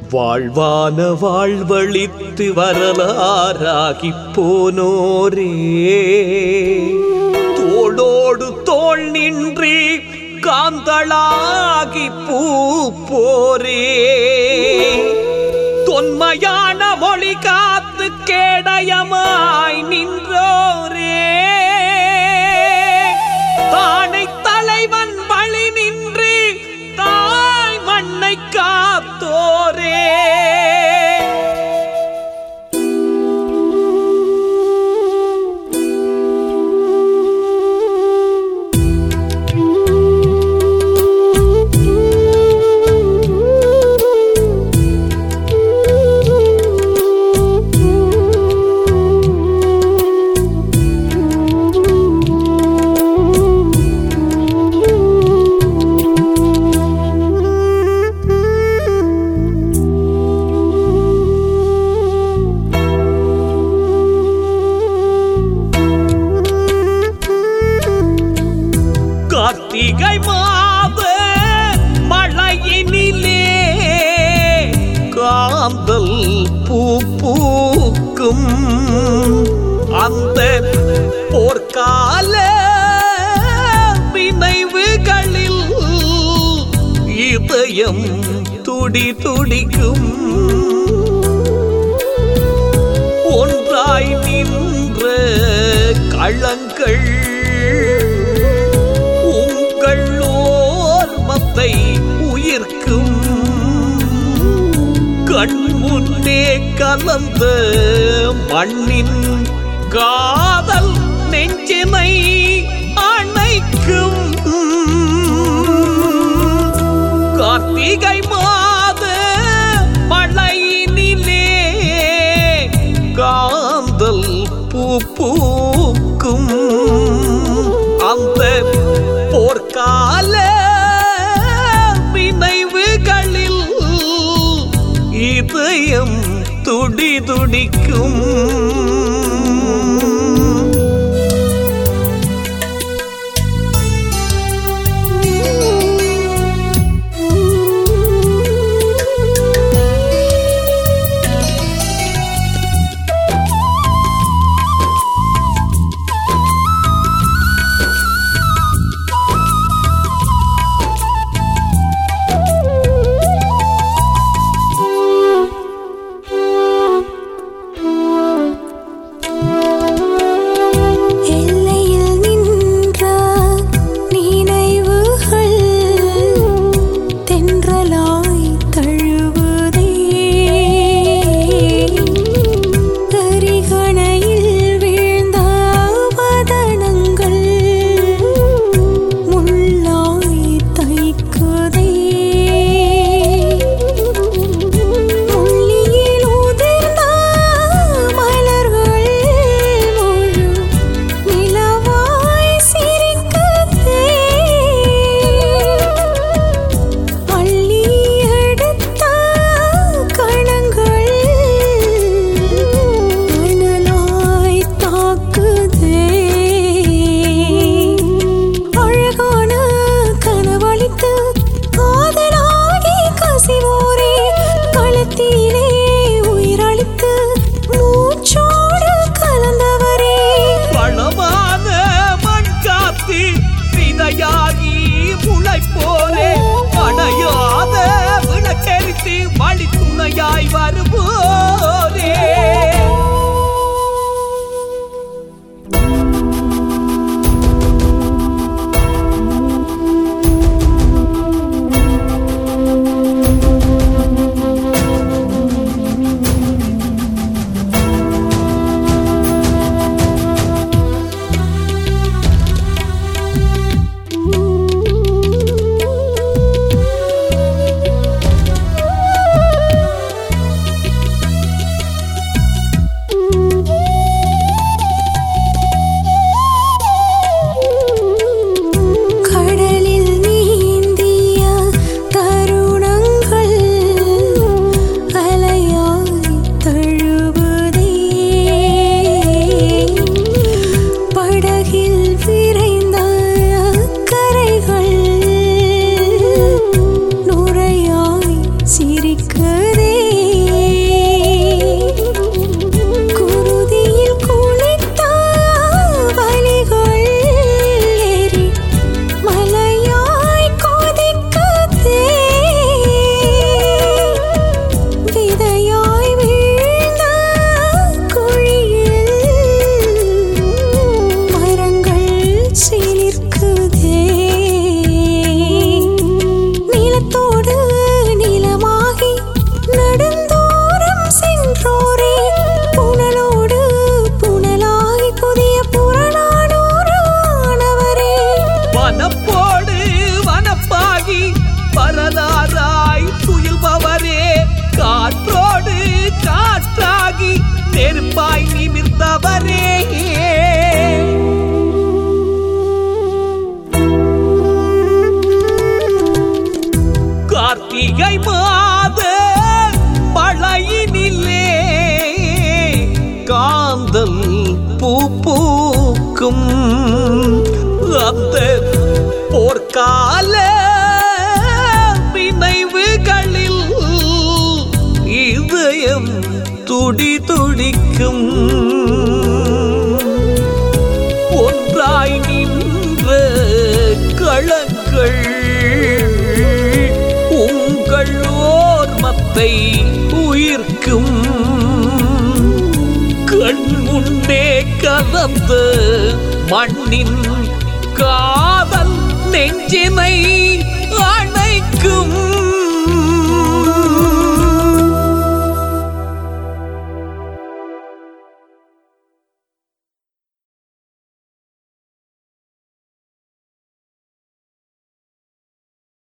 வாழ்வான வாழ்வழித்து வரலாறாகிப் போனோரே தோளோடு தோள் நின்று காந்தளாகி பூப்போரே தொன்மையான மொழி காத்து கேடயமாய் நின்றோரே தானை தலைவன் வழி நின்று தாய் மண்ணை காத்தோரே கார்த்திகை மாத மழையினிலே காந்தல் பூ பூக்கும் அந்த போர்க்கால நினைவுகளில் இதயம் துடி துடிக்கும் ஒன்றாய் நின்ற களங்கள் உங்கள் ஓர்மத்தை உயிர்க்கும் கண் முன்னே கலந்த மண்ணின் காதல் நெஞ்சினை அணைக்கும் கார்த்திகை மாத மழையினிலே காந்தல் பூ பூக்கும் அந்த போர்க்கால நினைவுகளில் இதயம் துடி துடிக்கும் அவரே கார்த்திகை மாத மழையினிலே காந்தல் பூ பூக்கும் அந்த போர்க்கால நினைவுகளில் இதயம் துடி துடிக்கும் ஒன்றாய் நின்ற களங்கள் உங்கள் ஓர்மத்தை உயிர்க்கும் கண் முன்னே கலந்த மண்ணின் காதல் நெஞ்சினை